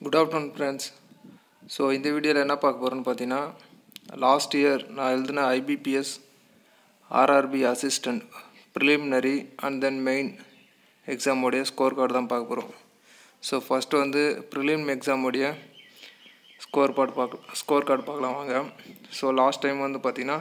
good afternoon friends so இந்த வீடியோவில் என்ன பார்க்க போகிறோன்னு பார்த்தீங்கன்னா லாஸ்ட் இயர் நான் எழுதின IBPS RRB assistant preliminary and then main எக்ஸாமோடைய ஸ்கோர் கார்டு தான் பார்க்க போகிறோம் ஸோ ஃபஸ்ட்டு வந்து ப்ரிலிம் எக்ஸாமோடைய ஸ்கோர் கார்டு பார்க்க ஸ்கோர் கார்டு பார்க்கலாம் வாங்க ஸோ லாஸ்ட் டைம் வந்து பார்த்தீங்கன்னா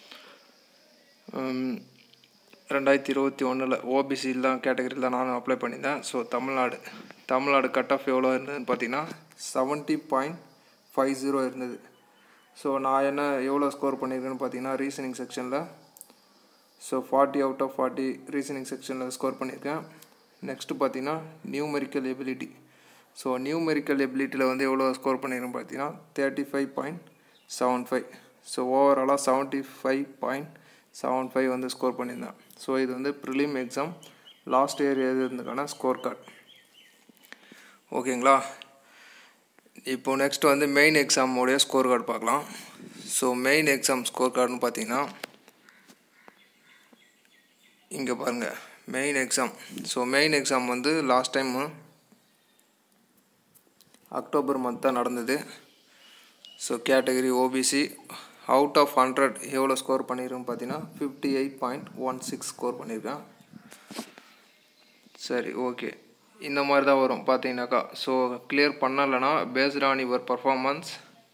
ரெண்டாயிரத்தி இருபத்தி ஒன்றில் ஓபிசியில் தான் கேட்டகரியில் தான் நானும் அப்ளை பண்ணியிருந்தேன் so Tamil Nadu Tamil Nadu cut off எவ்வளோ இருந்ததுன்னு பார்த்தீங்கன்னா செவன்ட்டி பாயிண்ட் ஃபைவ் ஜீரோ இருந்தது ஸோ நான் என்ன எவ்வளோ ஸ்கோர் பண்ணியிருக்கேன்னு பார்த்தீங்கன்னா ரீசனிங் செக்ஷனில் so forty out of forty reasoning செக்ஷனில் ஸ்கோர் பண்ணியிருக்கேன் நெக்ஸ்ட்டு பார்த்தீங்கன்னா நியூமெரிக்கல் எபிலிட்டி ஸோ நியூமெரிக்கல் எபிலிட்டியில் வந்து எவ்வளோ ஸ்கோர் பண்ணியிருக்கேன்னு பார்த்தீங்கன்னா thirty five point seven five so ஓவராலாக seventy five point seven five வந்து ஸ்கோர் பண்ணியிருந்தேன் ஸோ இது வந்து prelim exam last year எழுதுறதுக்கான score card ஓகேங்களா இப்போ நெக்ஸ்ட் வந்து மெயின் எக்ஸாமோடைய ஸ்கோர் கார்டு பார்க்கலாம் ஸோ மெயின் எக்ஸாம் ஸ்கோர் கார்டுன்னு பார்த்தீங்கன்னா இங்கே பாருங்கள் main exam so main exam வந்து லாஸ்ட் டைம் அக்டோபர் மந்த் தான் நடந்தது so category OBC out of hundred எவ்வளோ ஸ்கோர் பண்ணியிருக்கேன் பார்த்தீங்கன்னா fifty eight point one six score பண்ணியிருக்கேன் சரி ஓகே இந்த மாதிரி தான் வரும் பார்த்தீங்கன்னாக்கா ஸோ கிளியர் பண்ணலைன்னா based on your performance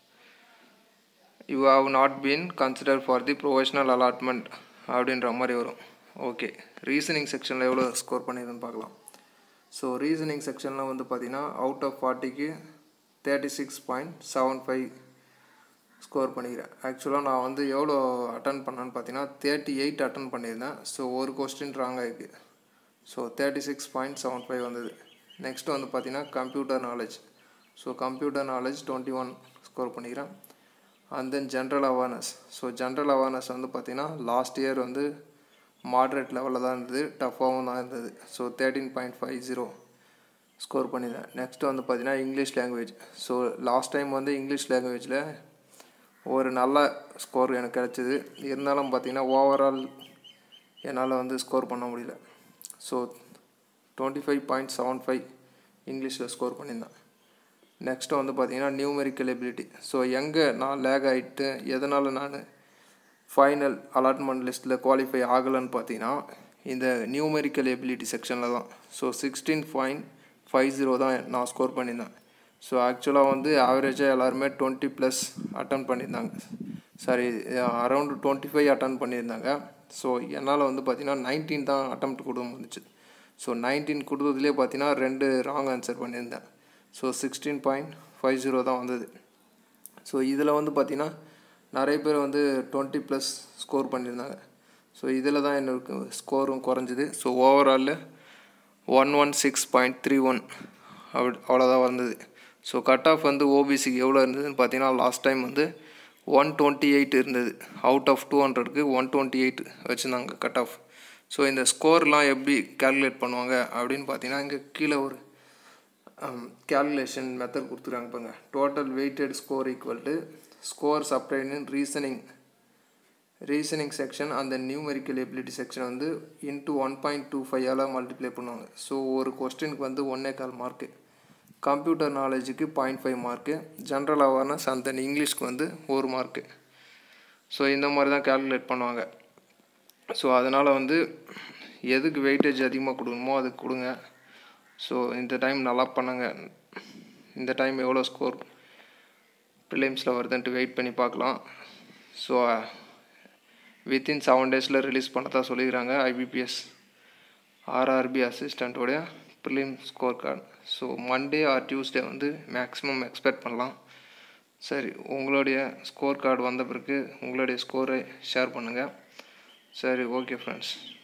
you have not been consider for the professional allotment அப்படின்ற மாதிரி வரும் ஓகே ரீசனிங் செக்ஷனில் எவ்வளோ ஸ்கோர் பண்ணியிருக்குன்னு பார்க்கலாம் ஸோ ரீசனிங் செக்ஷனில் வந்து பார்த்தீங்கன்னா அவுட் ஆஃப் ஃபார்ட்டிக்கு thirty six point seven five score பண்ணிக்கிறேன் ஆக்சுவலாக நான் வந்து எவ்வளோ அட்டன் பண்ணேன்னு பார்த்தீங்கன்னா தேர்ட்டி எயிட் அட்டன் பண்ணியிருந்தேன் ஸோ ஒரு கொஸ்டின் ராங்காக இருக்குது so thirty six point seven five வந்தது நெக்ஸ்ட் வந்து பார்த்தீங்கன்னா computer knowledge so computer knowledge twenty one score பண்ணிக்கிறேன் and then general awareness so general awareness வந்து பார்த்திங்கன்னா லாஸ்ட் இயர் வந்து மாட்ரேட் லெவலில் தான் இருந்தது டஃப்பாகவும் தான் இருந்தது so thirteen point five zero score பண்ணியிருந்தேன் நெக்ஸ்ட்டு வந்து பார்த்திங்கன்னா English language so last time வந்து இங்கிலீஷ் லாங்குவேஜில் ஒரு நல்ல ஸ்கோர் எனக்கு கிடச்சிது இருந்தாலும் பார்த்திங்கன்னா ஓவரால் என்னால் வந்து ஸ்கோர் பண்ண முடியல so twenty five point seven five இங்கிலீஷில் ஸ்கோர் பண்ணியிருந்தேன் நெக்ஸ்ட்டு வந்து பார்த்திங்கன்னா நியூமெரிக்கல் எபிலிட்டி ஸோ எங்கே நான் லேக் ஆகிட்டு எதனால் நான் ஃபைனல் அலாட்மெண்ட் லிஸ்ட்டில் குவாலிஃபை ஆகலைன்னு பார்த்தீங்கன்னா இந்த நியூமெரிக்கல் எபிலிட்டி செக்ஷனில் தான் so sixteen point five zero தான் நான் ஸ்கோர் பண்ணியிருந்தேன் ஸோ ஆக்சுவலாக வந்து ஆவரேஜாக எல்லாருமே டுவெண்ட்டி ப்ளஸ் அட்டன் பண்ணியிருந்தாங்க sorry around twenty five attend பண்ணியிருந்தாங்க ஸோ என்னால் வந்து பார்த்திங்கன்னா நைன்டீன் தான் அட்டம் கொடுக்க முடிஞ்சிச்சு ஸோ நைன்டீன் கொடுத்ததுலேயே பார்த்தீங்கன்னா ரெண்டு ராங் ஆன்சர் பண்ணியிருந்தேன் so sixteen point five zero தான் வந்தது ஸோ இதில் வந்து பார்த்திங்கன்னா நிறைய பேர் வந்து டுவெண்ட்டி ப்ளஸ் ஸ்கோர் பண்ணியிருந்தாங்க ஸோ இதில் தான் எனக்கு ஸ்கோரும் குறைஞ்சிது ஸோ ஓவராலில் one one six point three one அப்படி அவ்வளோதான் வந்தது ஸோ கட் ஆஃப் வந்து ஓபிசிக்கு எவ்வளோ இருந்ததுன்னு பார்த்தீங்கன்னா லாஸ்ட் டைம் வந்து ஒன் டுவெண்ட்டி எயிட் இருந்தது அவுட் ஆஃப் டூ ஹண்ட்ரட்க்கு ஒன் டுவெண்ட்டி எயிட் வச்சுருந்தாங்க கட் ஆஃப் ஸோ இந்த ஸ்கோர்லாம் எப்படி கேல்குலேட் பண்ணுவாங்க அப்படின்னு பார்த்தீங்கன்னா இங்கே கீழே ஒரு கேல்குலேஷன் மெத்தட் கொடுத்துருக்காங்க பாருங்க total weighted score equal to score சப்ளைன் இன் ரீசனிங் ரீசனிங் செக்ஷன் அந்த நியூமெரிக்கல் எபிலிட்டி செக்ஷன் வந்து இன்ட்டு ஒன் பாயிண்ட் டூ ஃபைவால் மல்டிப்ளை பண்ணுவாங்க ஸோ ஒரு கொஸ்டினுக்கு வந்து ஒன்றே கால் மார்க்கு கம்ப்யூட்டர் நாலேஜுக்கு point five mark general awareness அந்த இங்கிலீஷ்க்கு வந்து ஒரு மார்க்கு ஸோ இந்த மாதிரி தான் கேல்குலேட் பண்ணுவாங்க ஸோ அதனால் வந்து எதுக்கு வெயிட்டேஜ் அதிகமாக கொடுக்கணுமோ அதுக்கு கொடுங்க ஸோ இந்த டைம் நல்லா பண்ணுங்க இந்த டைம் எவ்வளோ ஸ்கோர் ப்ரிலிம்ஸில் வருதுன்ட்டு வெயிட் பண்ணி பார்க்கலாம் ஸோ வித்தின் செவன் டேஸில் ரிலீஸ் பண்ண தான் சொல்லிக்கிறாங்க ஐபிபிஎஸ் ஆர்ஆர்பி அசிஸ்டண்ட்டோடைய prelim score card so Monday or Tuesday வந்து மேக்ஸிமம் எக்ஸ்பெக்ட் பண்ணலாம் சரி உங்களுடைய ஸ்கோர் கார்டு வந்த பிறகு உங்களுடைய ஸ்கோரை ஷேர் பண்ணுங்கள் சரி ஓகே ஃப்ரெண்ட்ஸ்